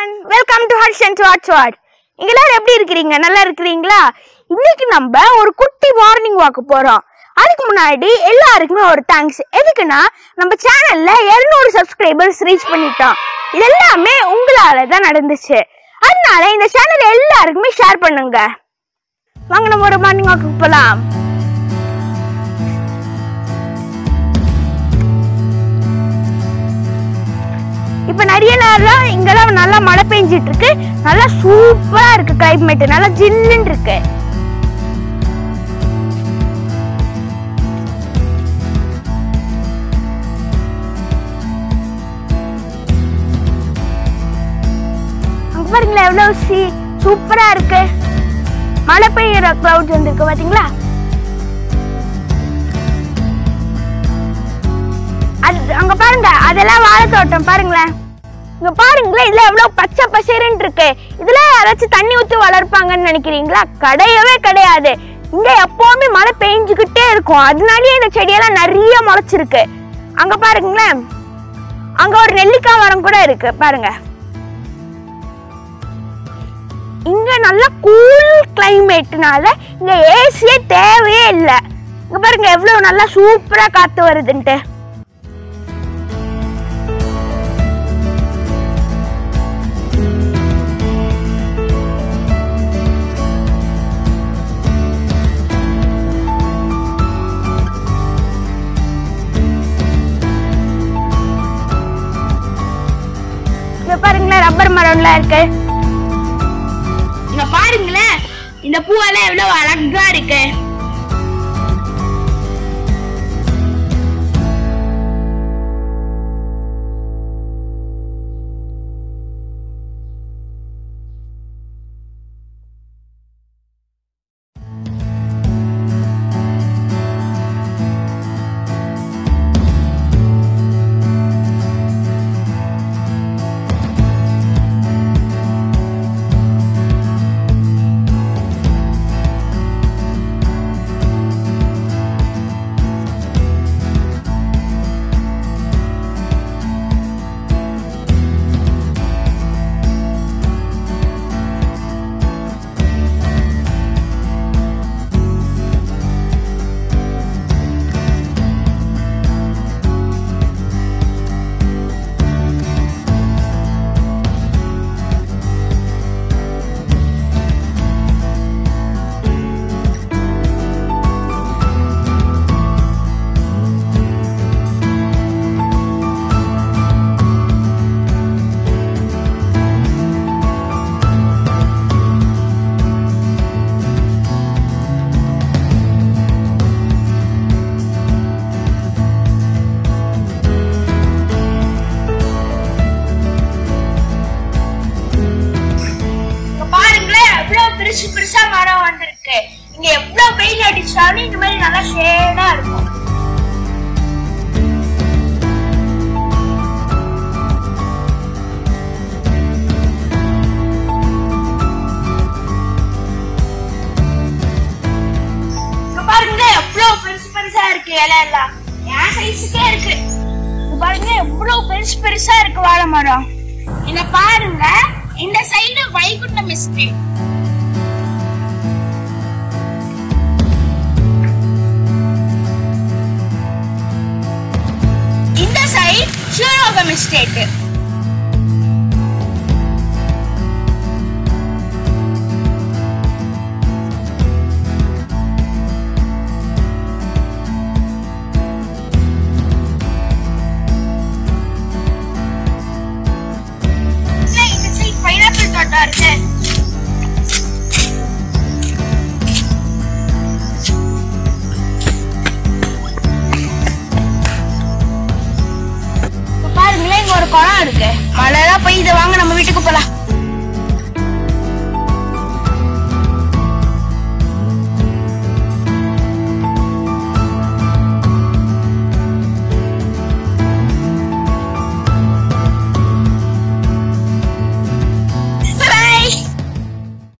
everyone welcome to Harsh and watch what இங்க எல்லாரும் எப்படி இருக்கிறீங்க நல்லா இருக்கிறீங்களா இன்னைக்கு நம்ம ஒரு குட்டி மார்னிங் வாக் போறோம் அதுக்கு முன்னாடி எல்லாருக்குமே ஒரு தேங்க்ஸ் எதுக்குன்னா நம்ம சேனல்ல 200 சப்ஸ்கிரைபர்ஸ் ரீச் பண்ணிட்டோம் இது எல்லாமே உங்களால தான் நடந்துச்சு அதனால இந்த சேனல் எல்லாருக்குமே ஷேர் பண்ணுங்க வாங்க நம்ம ஒரு மார்னிங் வாக்கு போலாம் இப்ப நிறைய நேரம் இங்கெல்லாம் நல்லா மழை பெஞ்சிட்டு இருக்கு நல்லா சூப்பரா இருக்கு கிளைமேட் நல்லா ஜில்லுன்னு இருக்கு அங்க பாருங்களேன் எவ்வளவு சி சூப்பரா இருக்கு மழை பெய்யுற கிளவுட்ஸ் வந்திருக்கு பாத்தீங்களா அது அங்க பாருங்க அதெல்லாம் வாழைத்தோட்டம் பாருங்களேன் இங்க பாருங்களேன் இதுல எவ்வளவு பச்சை பசேருன்னு இருக்கு இதுல யாராச்சும் தண்ணி ஊத்தி வளர்ப்பாங்கன்னு நினைக்கிறீங்களா கிடையவே கிடையாது இங்க எப்பவுமே மழை பெஞ்சுக்கிட்டே இருக்கும் அதனாலயே இந்த செடியெல்லாம் நிறைய முளைச்சிருக்கு அங்க பாருங்களேன் அங்க ஒரு நெல்லிக்காய் மரம் கூட இருக்கு பாருங்க இங்க நல்ல கூல் கிளைமேட்னால இங்க ஏசியே தேவையே இல்லை இங்க பாருங்க எவ்வளவு நல்லா சூப்பரா காத்து வருதுன்ட்டு இங்க பாருங்களேன் ரப்பர் மரம்லாம் இருக்கு இங்க பாருங்களேன் இந்த பூவெல்லாம் எவ்வளவு அழகா இருக்கு இங்க பாருங்களேன் எவ்வளவு பெருசு பெருசா மரம் வந்திருக்கு இங்க எவ்வளவு வெயில் அடிச்சாலும் இந்த மாதிரி நல்லா ஷேடா இருக்கும் இங்க பாருங்க எவ்வளவு பெருசு பெருசா இருக்கு இலை எல்லாம் என் சைஸுக்கே இருக்கு இங்க பாருங்க எவ்வளவு பெருசு பெருசா இருக்கு வாழை மரம் இங்க பாருங்க இந்த சைடு வைகுண்டம் எஸ்டேட் இந்த சைடு சிவலோகம் எஸ்டேட் இந்த சைடு பைனாப்பிள் தோட்டம் இருக்கு இப்ப பாருங்களேன் இங்க ஒரு குளம் இருக்கு மழைலாம் பெய்யுது வாங்க நம்ம வீட்டுக்கு போலாம்